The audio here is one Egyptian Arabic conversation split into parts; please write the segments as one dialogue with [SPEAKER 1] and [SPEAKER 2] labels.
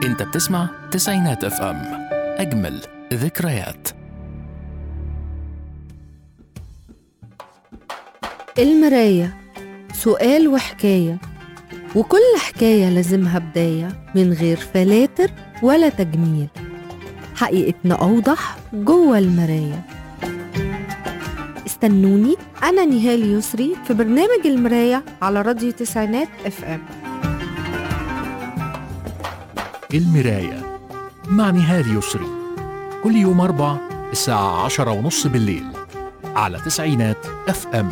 [SPEAKER 1] انت بتسمع تسعينات اف ام اجمل ذكريات
[SPEAKER 2] المراية سؤال وحكاية وكل حكاية لازمها بداية من غير فلاتر ولا تجميل حقيقتنا أوضح جوه المراية استنوني أنا نهال يسري في برنامج المراية على راديو تسعينات اف ام
[SPEAKER 1] المراية مع نهال يسري كل يوم أربع الساعة عشرة ونص بالليل على تسعينات اف ام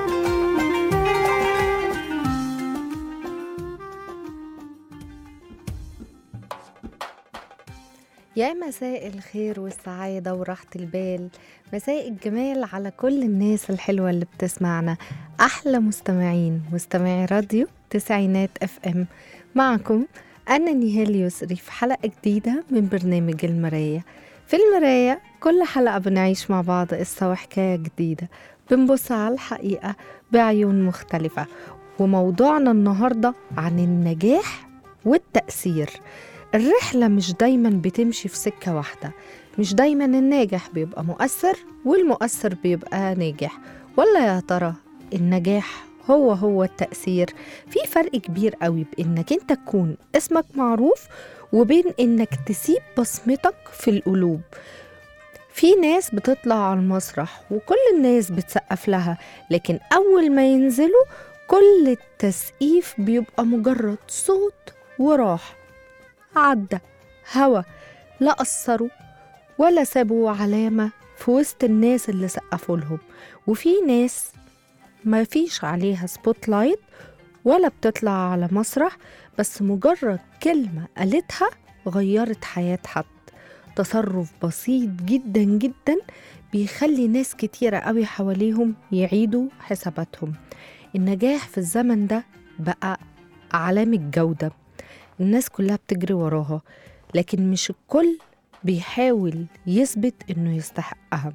[SPEAKER 2] يا مساء الخير والسعادة وراحة البال مساء الجمال على كل الناس الحلوة اللي بتسمعنا أحلى مستمعين مستمعي راديو تسعينات اف ام معكم أنا نهال يسري في حلقة جديدة من برنامج المراية في المراية كل حلقة بنعيش مع بعض قصة وحكاية جديدة بنبص على الحقيقة بعيون مختلفة وموضوعنا النهاردة عن النجاح والتأثير الرحلة مش دايما بتمشي في سكة واحدة مش دايما الناجح بيبقى مؤثر والمؤثر بيبقى ناجح ولا يا ترى النجاح هو هو التأثير في فرق كبير قوي بإنك انت تكون اسمك معروف وبين إنك تسيب بصمتك في القلوب في ناس بتطلع على المسرح وكل الناس بتسقف لها لكن أول ما ينزلوا كل التسقيف بيبقى مجرد صوت وراح عدى هوا لا أثروا ولا سابوا علامة في وسط الناس اللي سقفوا لهم وفي ناس ما فيش عليها سبوت لايت ولا بتطلع على مسرح بس مجرد كلمة قالتها غيرت حياة حد تصرف بسيط جدا جدا بيخلي ناس كتيرة قوي حواليهم يعيدوا حساباتهم النجاح في الزمن ده بقى علامة جودة الناس كلها بتجري وراها لكن مش الكل بيحاول يثبت انه يستحقها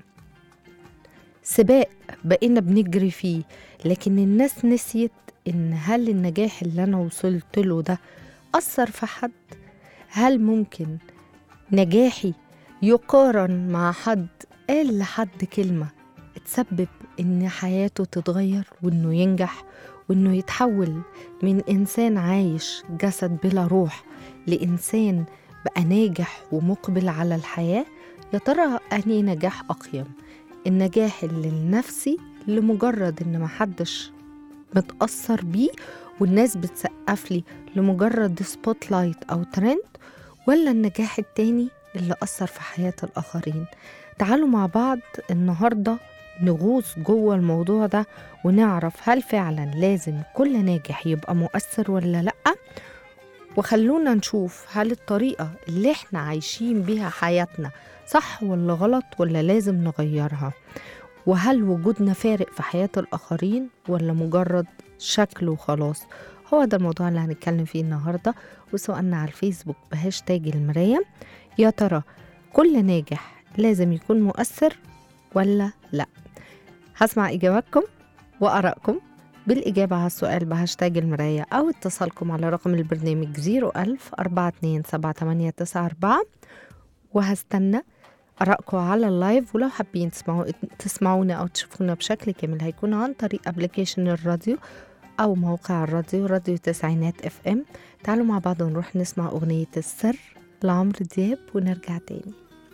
[SPEAKER 2] سباق بقينا بنجري فيه لكن الناس نسيت ان هل النجاح اللي انا وصلت له ده اثر في حد هل ممكن نجاحي يقارن مع حد قال لحد كلمة تسبب ان حياته تتغير وانه ينجح وانه يتحول من انسان عايش جسد بلا روح لانسان بقى ناجح ومقبل على الحياه يا ترى اني نجاح اقيم النجاح اللي لنفسي لمجرد ان محدش متاثر بيه والناس بتسقف لي لمجرد سبوت لايت او ترند ولا النجاح التاني اللي اثر في حياه الاخرين تعالوا مع بعض النهارده نغوص جوه الموضوع ده ونعرف هل فعلا لازم كل ناجح يبقى مؤثر ولا لأ وخلونا نشوف هل الطريقة اللي احنا عايشين بيها حياتنا صح ولا غلط ولا لازم نغيرها وهل وجودنا فارق في حياة الآخرين ولا مجرد شكل وخلاص هو ده الموضوع اللي هنتكلم فيه النهاردة وسؤالنا على الفيسبوك بهاشتاج المراية يا ترى كل ناجح لازم يكون مؤثر ولا لأ هسمع إجاباتكم وآرائكم بالإجابة على السؤال بهاشتاج المراية أو اتصالكم على رقم البرنامج 01000 427 وهستنى آرائكم على اللايف ولو حابين تسمعوا تسمعونا أو تشوفونا بشكل كامل هيكون عن طريق ابلكيشن الراديو أو موقع الراديو راديو تسعينات اف ام تعالوا مع بعض ونروح نسمع أغنية السر لعمرو دياب ونرجع تاني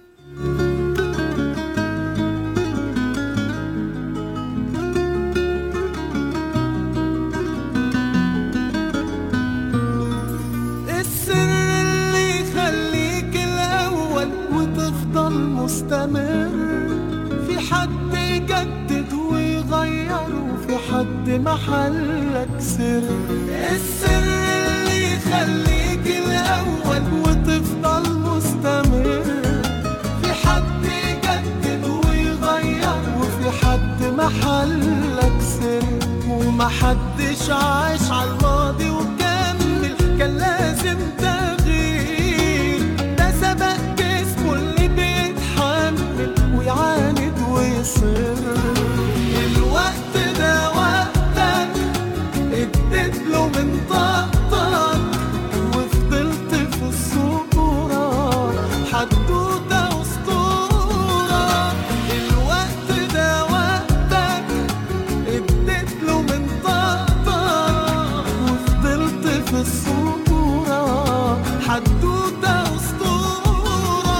[SPEAKER 3] السر اللي يخليك الأول وتفضل مستمر في حد يجدد ويغير وفي حد محلك سر السر اللي يخليك الأول وتفضل مستمر في حد يجدد ويغير وفي حد محلك سر ومحدش عاش على الماضي وكمل كان لازم تغيير ده سبق جسمه اللي بيتحمل ويعاند ويصر الوقت ده وقتك اديت له من طاقتك وفضلت في السوق الصورة حدوتة أسطورة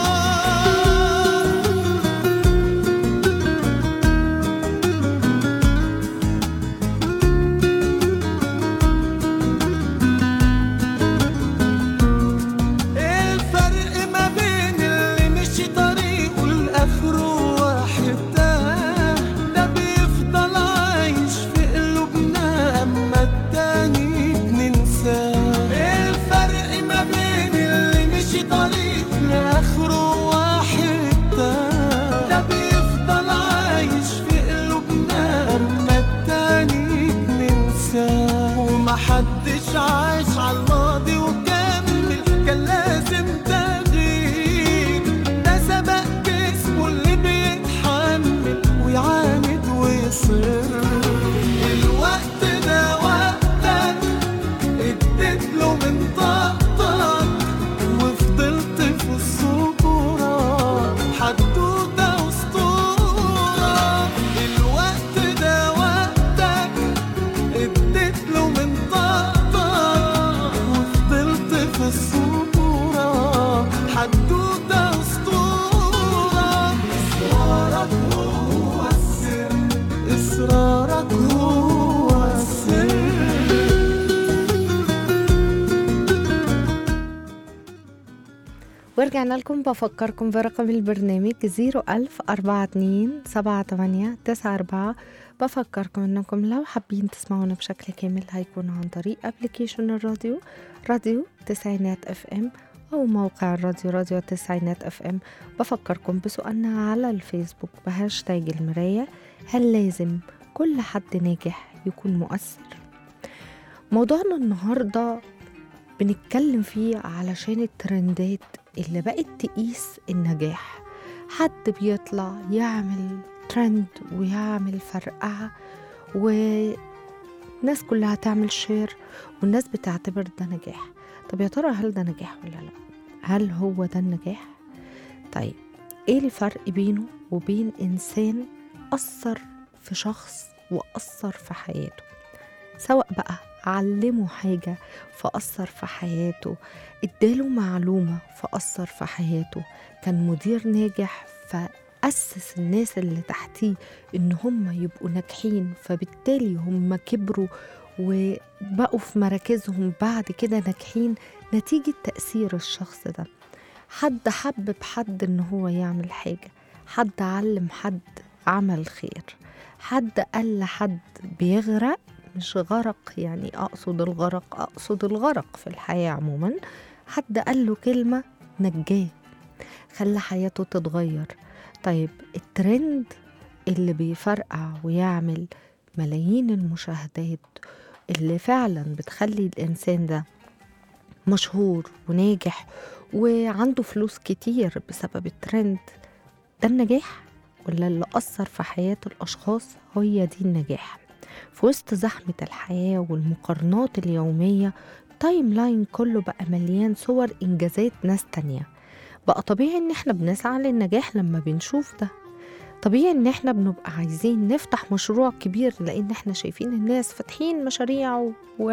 [SPEAKER 3] ايه الفرق ما بين اللي مشي طريقه لاخره واحد تاه ده بيفضل عايش في قلوبنا اما التاني بننساه ايه الفرق ما بين اللي مشي طريقه لاخره واحد تاه ده بيفضل عايش في قلوبنا اما التاني بننساه ومحدش عاش على الماضي وكمل كان لازم تغيير ده سبق جسمه اللي بيتحمل ويعاند ويصر الوقت ده وقتك اديت له من طاقتك وفضلت في الصورة حدوتة أسطورة الوقت ده وقتك اديت له من طاقتك وفضلت في الصورة حدوتة أسطورة إصرارك هو السر إصرارك هو السر
[SPEAKER 2] ورجعنا لكم بفكركم برقم البرنامج 01042 بفكركم انكم لو حابين تسمعونا بشكل كامل هيكون عن طريق ابلكيشن الراديو راديو تسعينات اف ام او موقع الراديو راديو تسعينات اف ام بفكركم بسؤالنا على الفيسبوك بهاشتاج المراية هل لازم كل حد ناجح يكون مؤثر موضوعنا النهارده بنتكلم فيه علشان الترندات اللي بقت تقيس النجاح حد بيطلع يعمل ترند ويعمل فرقعة والناس كلها تعمل شير والناس بتعتبر ده نجاح طب يا ترى هل ده نجاح ولا لا هل هو ده النجاح طيب ايه الفرق بينه وبين انسان اثر في شخص واثر في حياته سواء بقى علمه حاجة فأثر في حياته اداله معلومة فأثر في حياته كان مدير ناجح فأسس الناس اللي تحتيه إن هم يبقوا ناجحين فبالتالي هم كبروا وبقوا في مراكزهم بعد كده ناجحين نتيجة تأثير الشخص ده حد حبب حد إن هو يعمل حاجة حد علم حد عمل خير حد قال لحد بيغرق مش غرق يعني أقصد الغرق أقصد الغرق في الحياة عموما حد قال له كلمة نجاه خلى حياته تتغير طيب الترند اللي بيفرقع ويعمل ملايين المشاهدات اللي فعلا بتخلي الإنسان ده مشهور وناجح وعنده فلوس كتير بسبب الترند ده النجاح ولا اللي أثر في حياة الأشخاص هي دي النجاح في وسط زحمة الحياة والمقارنات اليومية تايم لاين كله بقى مليان صور إنجازات ناس تانية بقى طبيعي إن إحنا بنسعى للنجاح لما بنشوف ده طبيعي إن إحنا بنبقى عايزين نفتح مشروع كبير لأن إحنا شايفين الناس فاتحين مشاريع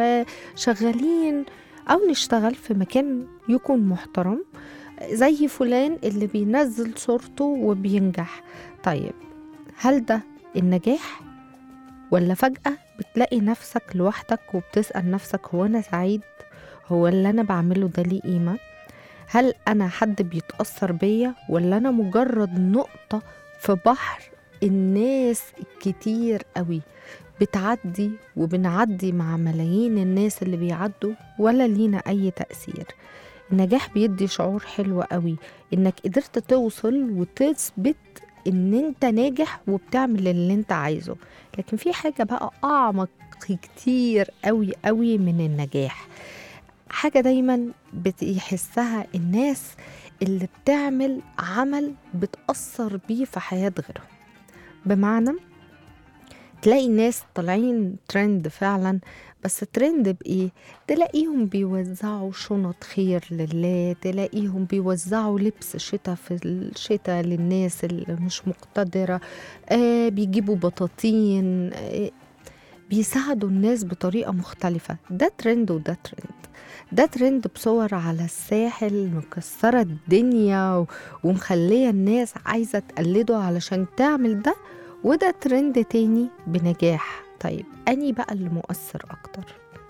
[SPEAKER 2] وشغالين أو نشتغل في مكان يكون محترم زي فلان اللي بينزل صورته وبينجح طيب هل ده النجاح ولا فجأة بتلاقي نفسك لوحدك وبتسأل نفسك هو أنا سعيد هو اللي أنا بعمله ده ليه قيمة هل أنا حد بيتأثر بيا ولا أنا مجرد نقطة في بحر الناس كتير قوي بتعدي وبنعدي مع ملايين الناس اللي بيعدوا ولا لينا أي تأثير النجاح بيدي شعور حلو قوي إنك قدرت توصل وتثبت إن أنت ناجح وبتعمل اللي أنت عايزه لكن في حاجة بقى أعمق كتير قوي قوي من النجاح حاجة دايما بيحسها الناس اللي بتعمل عمل بتأثر بيه في حياة غيرهم بمعنى تلاقي ناس طالعين ترند فعلا بس ترند بإيه؟ تلاقيهم بيوزعوا شنط خير لله تلاقيهم بيوزعوا لبس شتاء في الشتاء للناس اللي مش مقتدرة آه بيجيبوا بطاطين آه بيساعدوا الناس بطريقة مختلفة ده ترند وده ترند ده ترند بصور على الساحل مكسرة الدنيا و- ومخلية الناس عايزة تقلده علشان تعمل ده وده ترند تاني بنجاح طيب أني بقى اللي مؤثر أكتر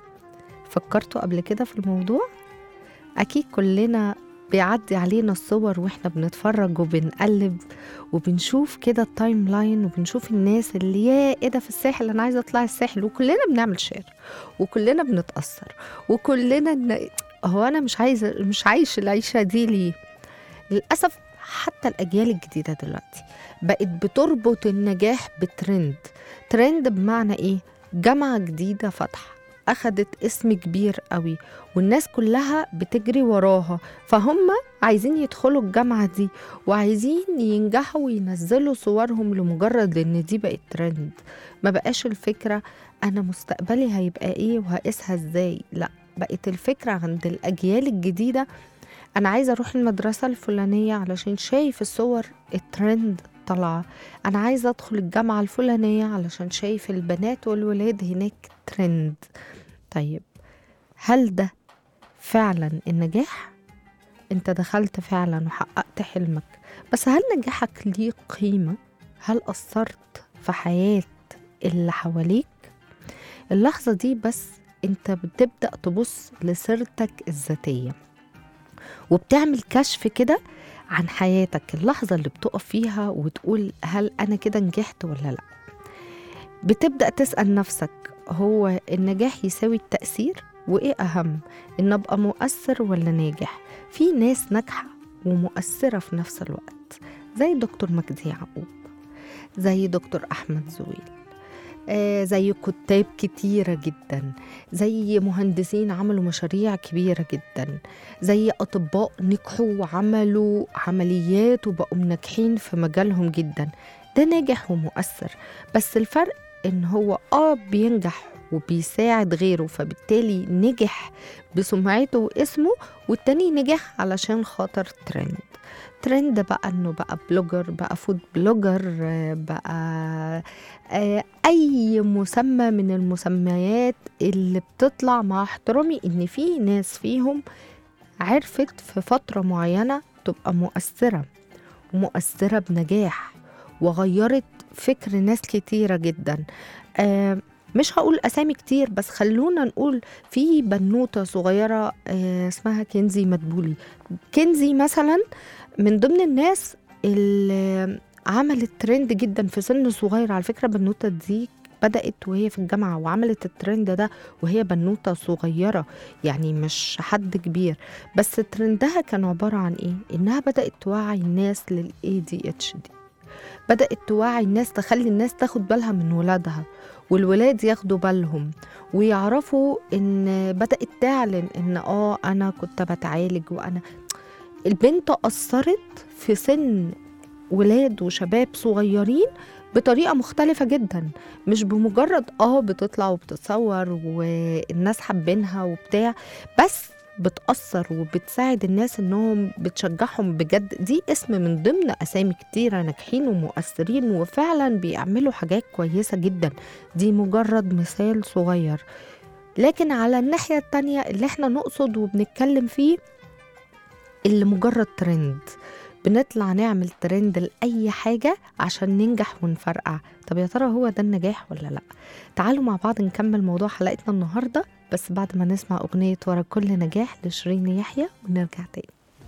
[SPEAKER 2] فكرتوا قبل كده في الموضوع أكيد كلنا بيعدي علينا الصور واحنا بنتفرج وبنقلب وبنشوف كده التايم لاين وبنشوف الناس اللي يا ايه ده في الساحل انا عايزه اطلع الساحل وكلنا بنعمل شير وكلنا بنتاثر وكلنا ن... هو انا مش عايزه مش عايش العيشه دي ليه للاسف حتى الاجيال الجديده دلوقتي بقت بتربط النجاح بترند ترند بمعنى ايه جامعه جديده فاتحه اخدت اسم كبير قوي والناس كلها بتجري وراها فهم عايزين يدخلوا الجامعه دي وعايزين ينجحوا وينزلوا صورهم لمجرد ان دي بقت ترند ما بقاش الفكره انا مستقبلي هيبقى ايه وهقيسها ازاي لا بقت الفكره عند الاجيال الجديده انا عايزه اروح المدرسه الفلانيه علشان شايف الصور الترند طالعه انا عايزه ادخل الجامعه الفلانيه علشان شايف البنات والولاد هناك ترند طيب هل ده فعلا النجاح انت دخلت فعلا وحققت حلمك بس هل نجاحك ليه قيمه هل اثرت في حياه اللي حواليك اللحظه دي بس انت بتبدا تبص لسيرتك الذاتيه وبتعمل كشف كده عن حياتك اللحظة اللي بتقف فيها وتقول هل أنا كده نجحت ولا لأ بتبدأ تسأل نفسك هو النجاح يساوي التأثير وإيه أهم إن أبقى مؤثر ولا ناجح في ناس ناجحة ومؤثرة في نفس الوقت زي دكتور مجدي يعقوب زي دكتور أحمد زويل آه زي كتاب كتيرة جدا زي مهندسين عملوا مشاريع كبيرة جدا زي أطباء نجحوا وعملوا عمليات وبقوا ناجحين في مجالهم جدا ده ناجح ومؤثر بس الفرق إن هو آه بينجح وبيساعد غيره فبالتالي نجح بسمعته واسمه والتاني نجح علشان خاطر ترند ترند بقى انه بقى بلوجر بقى فود بلوجر آه، بقى آه، اي مسمى من المسميات اللي بتطلع مع احترامي ان في ناس فيهم عرفت في فترة معينة تبقى مؤثرة ومؤثرة بنجاح وغيرت فكر ناس كتيرة جدا آه مش هقول أسامي كتير بس خلونا نقول في بنوتة صغيرة آه اسمها كنزي مدبولي كنزي مثلا من ضمن الناس اللي عملت ترند جدا في سن صغير على فكرة بنوتة دي بدأت وهي في الجامعة وعملت الترند ده وهي بنوتة صغيرة يعني مش حد كبير بس ترندها كان عبارة عن ايه؟ انها بدأت توعي الناس لل ADHD بدأت توعي الناس تخلي الناس تاخد بالها من ولادها والولاد ياخدوا بالهم ويعرفوا ان بدأت تعلن ان اه انا كنت بتعالج وانا البنت أثرت في سن ولاد وشباب صغيرين بطريقة مختلفة جدا مش بمجرد اه بتطلع وبتتصور والناس حابينها وبتاع بس بتأثر وبتساعد الناس انهم بتشجعهم بجد دي اسم من ضمن اسامي كتيرة ناجحين ومؤثرين وفعلا بيعملوا حاجات كويسة جدا دي مجرد مثال صغير لكن على الناحية التانية اللي احنا نقصد وبنتكلم فيه اللي مجرد ترند بنطلع نعمل ترند لأي حاجة عشان ننجح ونفرقع طب يا ترى هو ده النجاح ولا لأ تعالوا مع بعض نكمل موضوع حلقتنا النهاردة بس بعد ما نسمع أغنية ورا كل نجاح لشيرين يحيى ونرجع تاني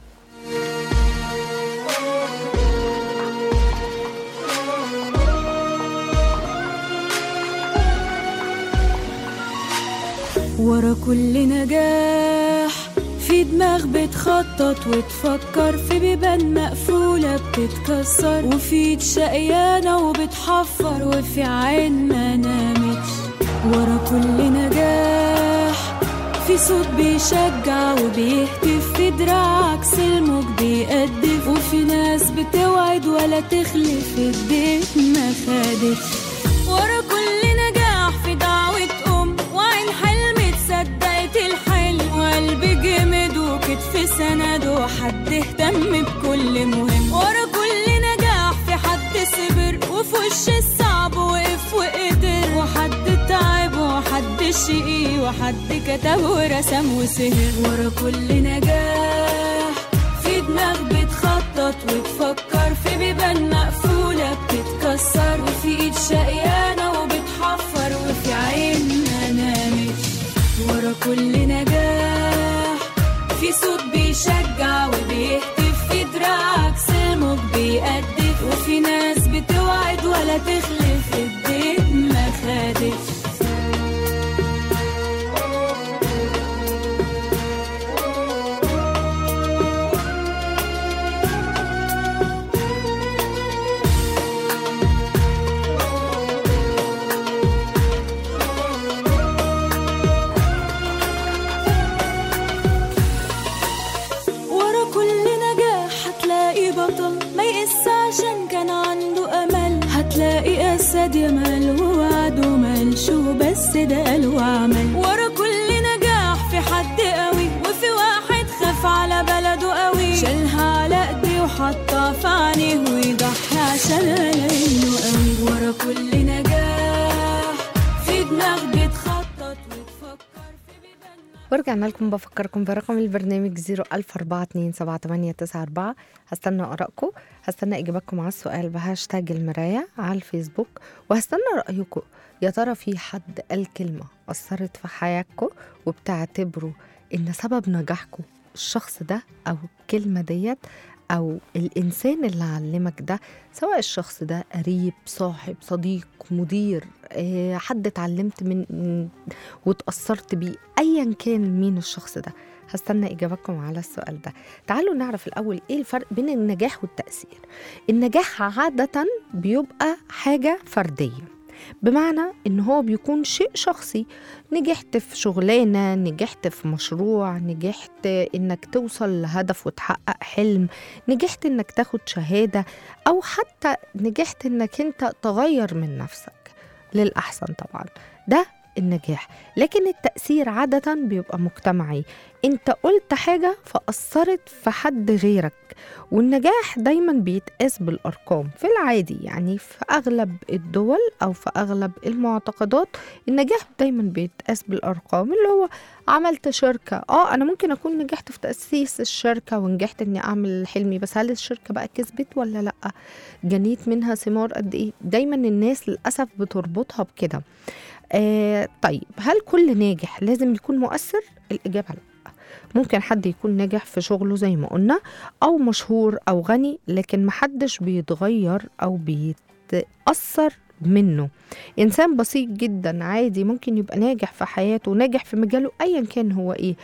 [SPEAKER 4] ورا كل نجاح في دماغ بتخطط وتفكر في بيبان مقفولة بتتكسر وفي ايد شقيانة وبتحفر وفي عين ما نامتش ورا كل نجاح في صوت بيشجع وبيهتف في دراع عكس الموج بيقدف وفي ناس بتوعد ولا تخلف الدين ما خدتش ورا كل نجاح في دعوة أم وعين حلم تصدقت الحلم وقلبي جمد وكتف سند وحد اهتم بكل مهم ورا كل نجاح في حد صبر وفي وش الصعب وقف وقدر وحد تعب وحد شقي وحد كتب ورسم وسهر ورا كل نجاح في دماغ بتخطط وتفكر في بيبان مقفولة بتتكسر وفي ايد شقيانة وبتحفر وفي عين ما نامت ورا كل نجاح في صوت بيشجع وبيهتف في دراع عكس الموج بيقدف وفي ناس بتوعد ولا تخلف البيت ما خدش ورا كل نجاح هتلاقي بطل ما يقس عشان كان عنده امل هتلاقي اسد يمل ووعد وملش وبس ده قال وعمل ورا كل نجاح في حد قوي وفي واحد خاف على بلده قوي شالها على ايديه وحطها في عينيه ويضحي عشان انه قوي ورا كل نجاح في دماغ بتخطط وتفكر في بيبان
[SPEAKER 2] ورجعنا لكم بفكركم برقم البرنامج 004278994 هستنى آرائكم هستنى إجاباتكم على السؤال بهاشتاج المراية على الفيسبوك وهستنى رأيكم يا ترى في حد قال كلمة أثرت في حياتكم وبتعتبروا إن سبب نجاحكم الشخص ده أو الكلمة ديت أو الإنسان اللي علمك ده سواء الشخص ده قريب صاحب صديق مدير آه، حد اتعلمت من واتأثرت بيه أيا كان مين الشخص ده هستنى إجاباتكم على السؤال ده تعالوا نعرف الأول إيه الفرق بين النجاح والتأثير النجاح عادة بيبقى حاجة فردية بمعنى إن هو بيكون شيء شخصي نجحت في شغلانة نجحت في مشروع نجحت إنك توصل لهدف وتحقق حلم نجحت إنك تاخد شهادة أو حتى نجحت إنك أنت تغير من نفسك للأحسن طبعا ده النجاح لكن التأثير عادة بيبقى مجتمعي انت قلت حاجة فأثرت في حد غيرك والنجاح دايما بيتقاس بالأرقام في العادي يعني في أغلب الدول أو في أغلب المعتقدات النجاح دايما بيتقاس بالأرقام اللي هو عملت شركة اه أنا ممكن أكون نجحت في تأسيس الشركة ونجحت إني أعمل حلمي بس هل الشركة بقى كسبت ولا لأ جنيت منها ثمار قد إيه دايما الناس للأسف بتربطها بكده آه طيب هل كل ناجح لازم يكون مؤثر؟ الإجابة لا ممكن حد يكون ناجح في شغله زي ما قلنا أو مشهور أو غني لكن محدش بيتغير أو بيتأثر منه إنسان بسيط جدا عادي ممكن يبقى ناجح في حياته ناجح في مجاله أيا كان هو إيه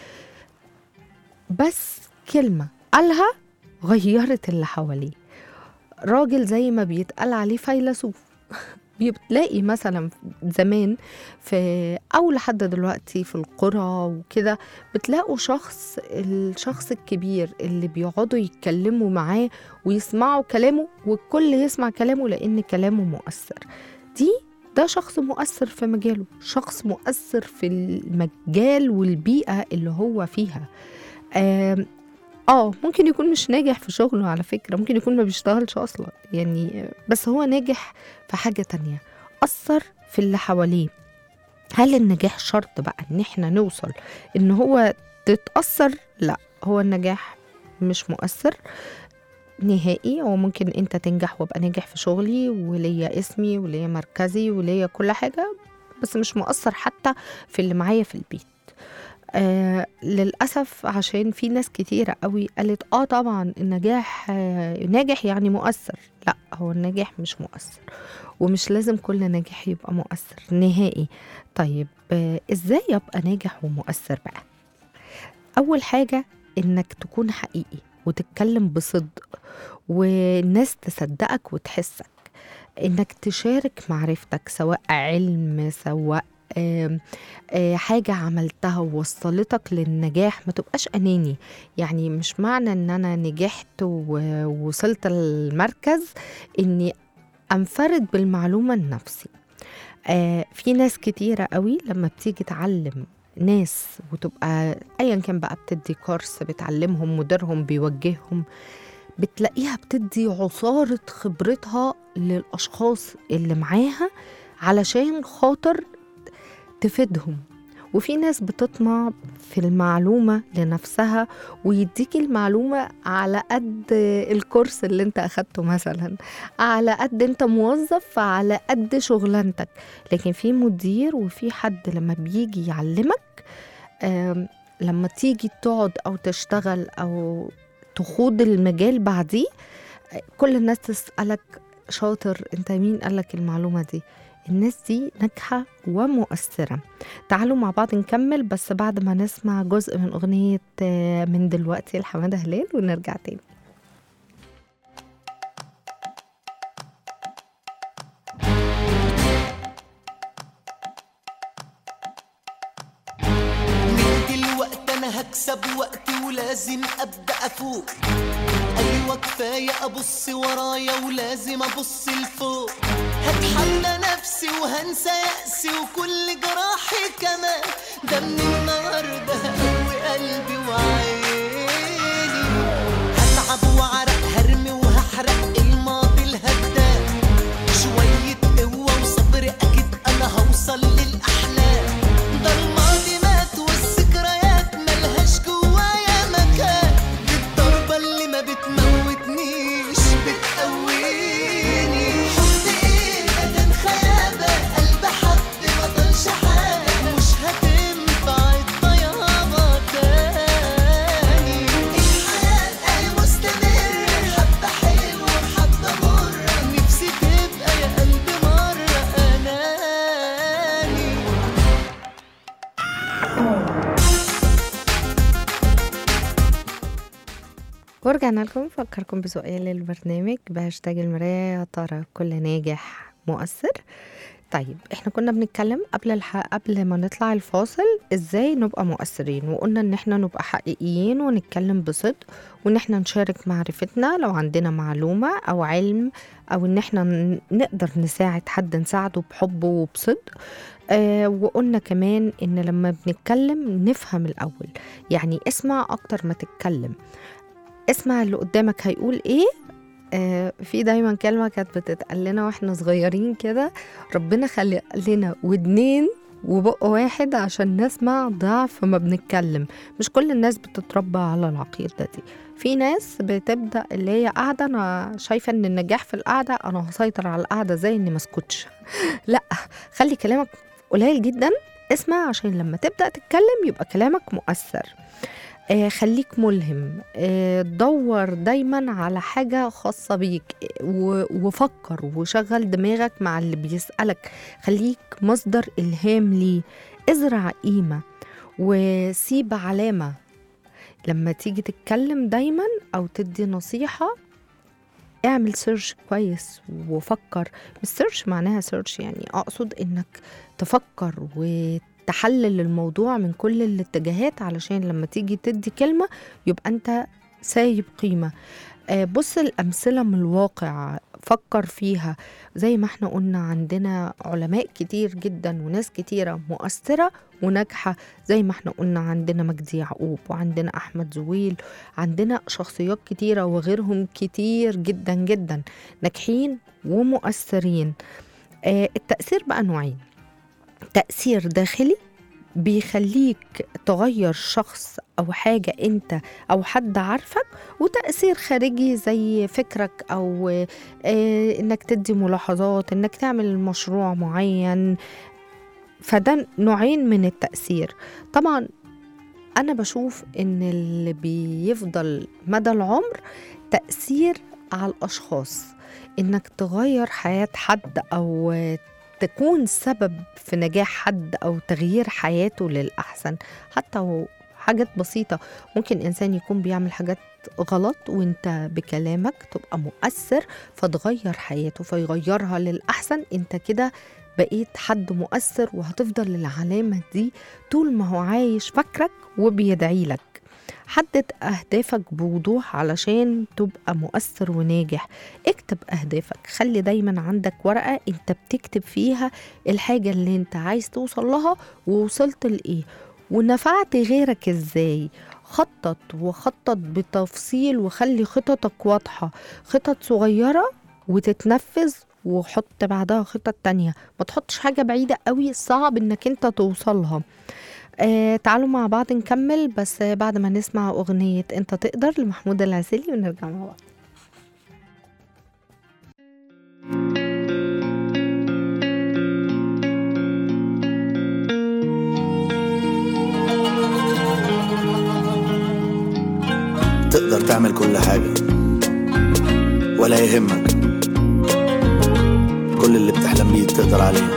[SPEAKER 2] بس كلمة قالها غيرت اللي حواليه راجل زي ما بيتقال عليه فيلسوف بتلاقي مثلا زمان في او لحد دلوقتي في القرى وكده بتلاقوا شخص الشخص الكبير اللي بيقعدوا يتكلموا معاه ويسمعوا كلامه والكل يسمع كلامه لان كلامه مؤثر دي ده شخص مؤثر في مجاله شخص مؤثر في المجال والبيئة اللي هو فيها آم، اه ممكن يكون مش ناجح في شغله على فكرة ممكن يكون ما بيشتغلش أصلا يعني بس هو ناجح في حاجة تانية أثر في اللي حواليه هل النجاح شرط بقى ان احنا نوصل ان هو تتأثر لا هو النجاح مش مؤثر نهائي هو ممكن انت تنجح وابقى ناجح في شغلي وليا اسمي وليا مركزي وليا كل حاجة بس مش مؤثر حتى في اللي معايا في البيت آه للأسف عشان في ناس كتيرة قوي قالت اه طبعا النجاح آه ناجح يعني مؤثر لا هو النجاح مش مؤثر ومش لازم كل ناجح يبقى مؤثر نهائي طيب آه ازاي ابقى ناجح ومؤثر بقى اول حاجة انك تكون حقيقي وتتكلم بصدق والناس تصدقك وتحسك انك تشارك معرفتك سواء علم سواء آم، آه، حاجة عملتها ووصلتك للنجاح ما تبقاش أناني يعني مش معنى أن أنا نجحت ووصلت المركز أني أنفرد بالمعلومة لنفسي آه، في ناس كتيرة قوي لما بتيجي تعلم ناس وتبقى ايا كان بقى بتدي كورس بتعلمهم مديرهم بيوجههم بتلاقيها بتدي عصارة خبرتها للأشخاص اللي معاها علشان خاطر تفيدهم وفي ناس بتطمع في المعلومة لنفسها ويديك المعلومة على قد الكورس اللي انت أخدته مثلا على قد انت موظف على قد شغلانتك لكن في مدير وفي حد لما بيجي يعلمك آم، لما تيجي تقعد أو تشتغل أو تخوض المجال بعديه آه، كل الناس تسألك شاطر انت مين قالك المعلومة دي الناس دي ناجحة ومؤثرة تعالوا مع بعض نكمل بس بعد ما نسمع جزء من أغنية آه، من دلوقتي لحمادة هلال ونرجع تاني
[SPEAKER 3] من دلوقتي انا هكسب وقتي ولازم ابدا افوق ايوه كفايه ابص ورايا ولازم ابص لفوق هتحدى نفسي وهنسى يأسي وكل جراحي كمان ده من النهارده هقوي قلبي وعيني هتعب وعرق هرمي وهحرق الماضي الهدام شوية قوة وصبر أكيد أنا هوصل للأحلام ده الماضي مات والذكريات ملهاش جوايا مكان دي الضربة اللي ما بتموتنيش بتقويني حب ايه بدن خيابة قلب حد ما ضلش حاجة مش هتنفع الطيابة تاني الحياة اهي مستمرة حبة حلوة وحبة مرة نفسي تبقى يا قلبي مرة أناني
[SPEAKER 2] ورجعنا لكم نفكركم بسؤال البرنامج بهاشتاج المراية يا ترى كل ناجح مؤثر طيب احنا كنا بنتكلم قبل الح... قبل ما نطلع الفاصل ازاي نبقى مؤثرين وقلنا ان احنا نبقى حقيقيين ونتكلم بصدق وان احنا نشارك معرفتنا لو عندنا معلومة او علم او ان احنا ن- نقدر نساعد حد نساعده بحب وبصدق آه وقلنا كمان ان لما بنتكلم نفهم الاول يعني اسمع اكتر ما تتكلم اسمع اللي قدامك هيقول ايه آه في دايما كلمة كانت بتتقال لنا واحنا صغيرين كده ربنا خلق لنا ودنين وبق واحد عشان نسمع ضعف ما بنتكلم مش كل الناس بتتربى على العقيدة دي في ناس بتبدأ اللي هي قاعدة أنا شايفة إن النجاح في القعدة أنا هسيطر على القعدة زي إني مسكتش لا خلي كلامك قليل جدا اسمع عشان لما تبدأ تتكلم يبقى كلامك مؤثر آه خليك ملهم آه دور دايما على حاجة خاصة بيك آه، و- وفكر وشغل دماغك مع اللي بيسألك خليك مصدر إلهام ليه ازرع قيمة وسيب علامة لما تيجي تتكلم دايما أو تدي نصيحة اعمل سيرش كويس وفكر مش سيرش معناها سيرش يعني أقصد إنك تفكر وتحلل الموضوع من كل الاتجاهات علشان لما تيجي تدي كلمة يبقى أنت سايب قيمة آه، بص الأمثلة من الواقع فكر فيها زي ما احنا قلنا عندنا علماء كتير جدا وناس كتيرة مؤثرة وناجحة زي ما احنا قلنا عندنا مجدي يعقوب وعندنا أحمد زويل عندنا شخصيات كتيرة وغيرهم كتير جدا جدا ناجحين ومؤثرين آه، التأثير بقى نوعين تأثير داخلي بيخليك تغير شخص أو حاجة أنت أو حد عارفك وتأثير خارجي زي فكرك أو آه، إنك تدي ملاحظات إنك تعمل مشروع معين فده نوعين من التأثير طبعا أنا بشوف إن اللي بيفضل مدى العمر تأثير على الأشخاص إنك تغير حياة حد أو تكون سبب في نجاح حد أو تغيير حياته للأحسن حتى و- حاجات بسيطة ممكن إنسان يكون بيعمل حاجات غلط وانت بكلامك تبقى مؤثر فتغير حياته فيغيرها للأحسن انت كده بقيت حد مؤثر وهتفضل العلامة دي طول ما هو عايش فاكرك وبيدعي لك حدد أهدافك بوضوح علشان تبقى مؤثر وناجح اكتب أهدافك خلي دايما عندك ورقة انت بتكتب فيها الحاجة اللي انت عايز توصل لها ووصلت لإيه ونفعت غيرك ازاي خطط وخطط بتفصيل وخلي خططك واضحة خطط صغيرة وتتنفذ وحط بعدها خطط تانية ما تحطش حاجة بعيدة قوي صعب انك انت توصلها آه تعالوا مع بعض نكمل بس بعد ما نسمع أغنية أنت تقدر لمحمود العسيلي ونرجع مع بعض
[SPEAKER 5] تقدر تعمل كل حاجة ولا يهمك كل اللي بتحلم بيه تقدر عليه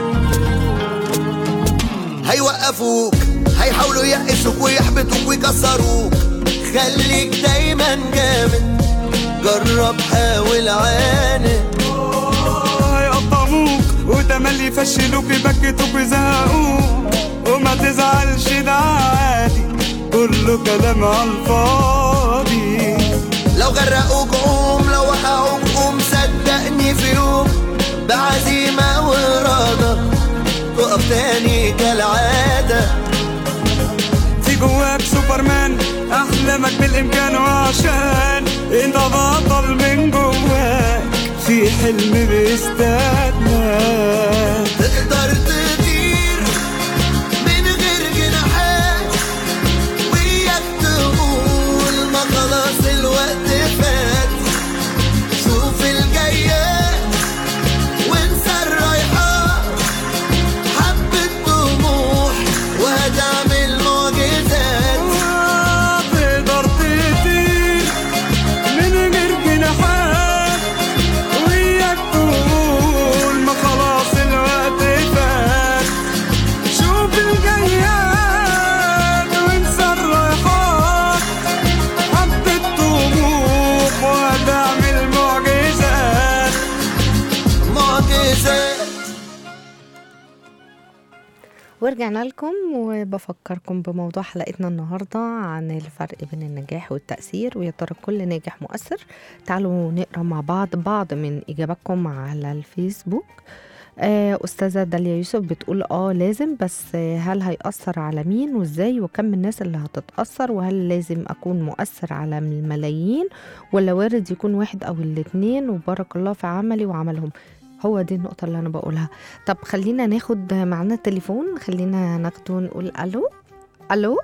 [SPEAKER 3] هيوقفوك هيحاولوا يقسوك ويحبطوك ويكسروك خليك دايما جامد جرب حاول عاند
[SPEAKER 6] هيقطعوك وتملي يفشلوك يبكتوك ويزهقوك وما تزعلش ده عادي كله كلام على الفاضي
[SPEAKER 3] لو غرقوك قوم لو وقعوك قوم صدقني في يوم بعزيمة وإرادة تقف تاني كالعادة
[SPEAKER 6] في جواك سوبرمان احلامك بالامكان وعشان انت بطل من جواك في حلم بيستناك
[SPEAKER 3] تقدر تطير من غير جناحات وياك تقول ما خلاص الوقت فات شوف الجايات وانسى الرايحات حبة طموح وهتعمل معجزات
[SPEAKER 6] تقدر تطير من غير جناحات وياك تقول ما خلاص الوقت فات شوف الجياد وانسى الرايحات حبة طموح وهتعمل معجزات
[SPEAKER 3] معجزات
[SPEAKER 2] ورجعنا لكم وبفكركم بموضوع حلقتنا النهاردة عن الفرق بين النجاح والتأثير ويا ترى كل ناجح مؤثر تعالوا نقرا مع بعض بعض من إجاباتكم على الفيسبوك آه، أستاذة داليا يوسف بتقول اه لازم بس آه، هل هيأثر على مين وازاي وكم الناس اللي هتتأثر وهل لازم أكون مؤثر على الملايين ولا وارد يكون واحد أو الاتنين وبارك الله في عملي وعملهم هو دي النقطة اللي أنا بقولها طب خلينا ناخد معانا التليفون خلينا ناخده ونقول ألو ألو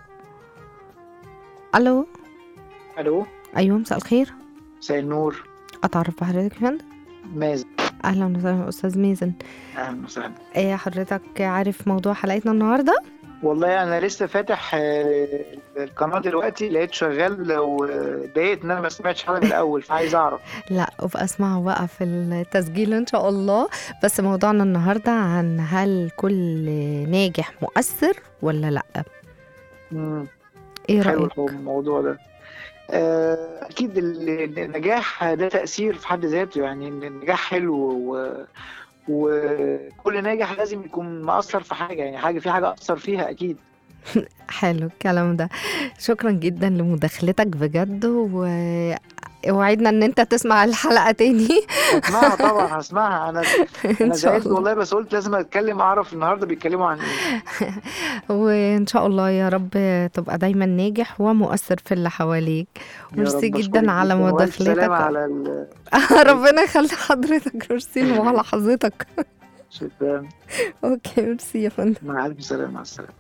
[SPEAKER 2] ألو
[SPEAKER 7] الو
[SPEAKER 2] أيوة مساء الخير
[SPEAKER 7] مساء النور
[SPEAKER 2] أتعرف بحضرتك يا فندم
[SPEAKER 7] مازن
[SPEAKER 2] أهلا وسهلا أستاذ ميزن
[SPEAKER 7] اهلا وسهلا
[SPEAKER 2] إيه حضرتك عارف موضوع حلقتنا النهاردة
[SPEAKER 7] والله انا لسه فاتح آه، القناه دلوقتي لقيت شغال واتضايقت ان انا ما سمعتش حاجه من الاول فعايز اعرف
[SPEAKER 2] لا وابقى اسمعه بقى في التسجيل ان شاء الله بس موضوعنا النهارده عن هل كل ناجح مؤثر ولا لا
[SPEAKER 7] مم،
[SPEAKER 2] ايه
[SPEAKER 7] حلو
[SPEAKER 2] رايك
[SPEAKER 7] الموضوع ده آه، اكيد ال- النجاح ده تاثير في حد ذاته يعني إن النجاح حلو و وكل ناجح لازم يكون مأثر في حاجه يعني حاجه في حاجه اثر فيها اكيد
[SPEAKER 2] حلو الكلام ده شكرا جدا لمداخلتك بجد و وعدنا ان انت تسمع الحلقه تاني
[SPEAKER 7] هسمعها طبعا هسمعها انا
[SPEAKER 2] ان
[SPEAKER 7] انا
[SPEAKER 2] شاء
[SPEAKER 7] زعلت
[SPEAKER 2] الله
[SPEAKER 7] والله بس قلت لازم اتكلم اعرف النهارده بيتكلموا عن ايه
[SPEAKER 2] وان شاء الله يا رب تبقى دايما ناجح ومؤثر في اللي حواليك
[SPEAKER 7] يا
[SPEAKER 2] ميرسي
[SPEAKER 7] رب
[SPEAKER 2] جدا
[SPEAKER 7] أشكرك
[SPEAKER 2] على
[SPEAKER 7] جداً، وألف سلامة
[SPEAKER 2] مداخلتك
[SPEAKER 7] على ال...
[SPEAKER 2] ربنا يخلي حضرتك ميرسي وعلى حظتك
[SPEAKER 7] شكرا
[SPEAKER 2] اوكي ميرسي يا فندم
[SPEAKER 7] مع ألف سلامة مع السلامة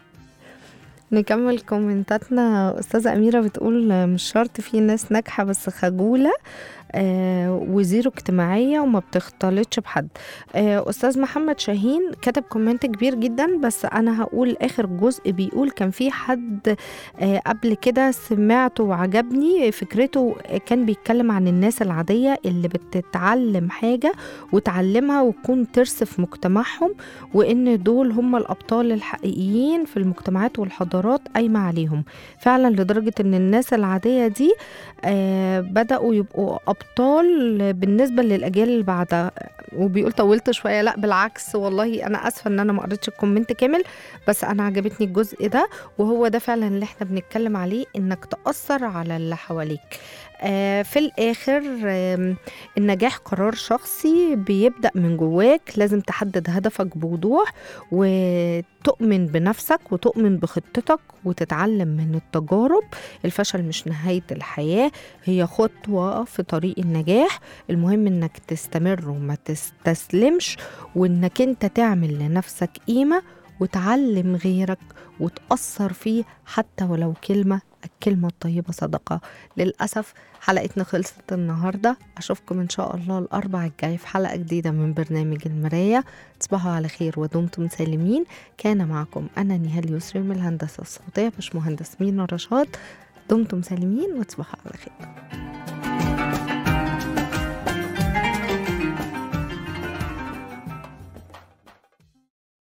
[SPEAKER 2] نكمل كومنتاتنا أستاذة أميرة بتقول مش شرط في ناس ناجحة بس خجولة آه وزيرو اجتماعية وما بتختلطش بحد آه أستاذ محمد شاهين كتب كومنت كبير جدا بس أنا هقول آخر جزء بيقول كان في حد آه قبل كده سمعته وعجبني فكرته كان بيتكلم عن الناس العادية اللي بتتعلم حاجة وتعلمها وتكون ترس في مجتمعهم وإن دول هم الأبطال الحقيقيين في المجتمعات والحضارات قايمة عليهم فعلا لدرجة إن الناس العادية دي آه بدأوا يبقوا أبطال بالنسبة للأجيال اللي بعدها وبيقول طولت شوية لا بالعكس والله أنا آسفة إن أنا ما قريتش الكومنت كامل بس أنا عجبتني الجزء ده وهو ده فعلا اللي احنا بنتكلم عليه إنك تأثر على اللي حواليك آه في الآخر آه النجاح قرار شخصي بيبدأ من جواك لازم تحدد هدفك بوضوح وتؤمن بنفسك وتؤمن بخطتك وتتعلم من التجارب الفشل مش نهاية الحياة هي خطوة في طريق النجاح المهم انك تستمر وما تستسلمش وانك انت تعمل لنفسك قيمة وتعلم غيرك وتأثر فيه حتى ولو كلمة الكلمة الطيبة صدقة للأسف حلقتنا خلصت النهاردة أشوفكم إن شاء الله الأربع الجاي في حلقة جديدة من برنامج المراية تصبحوا على خير ودمتم سالمين كان معكم أنا نهال يسري من الهندسة الصوتية مش مهندس مين رشاد دمتم سالمين وتصبحوا على خير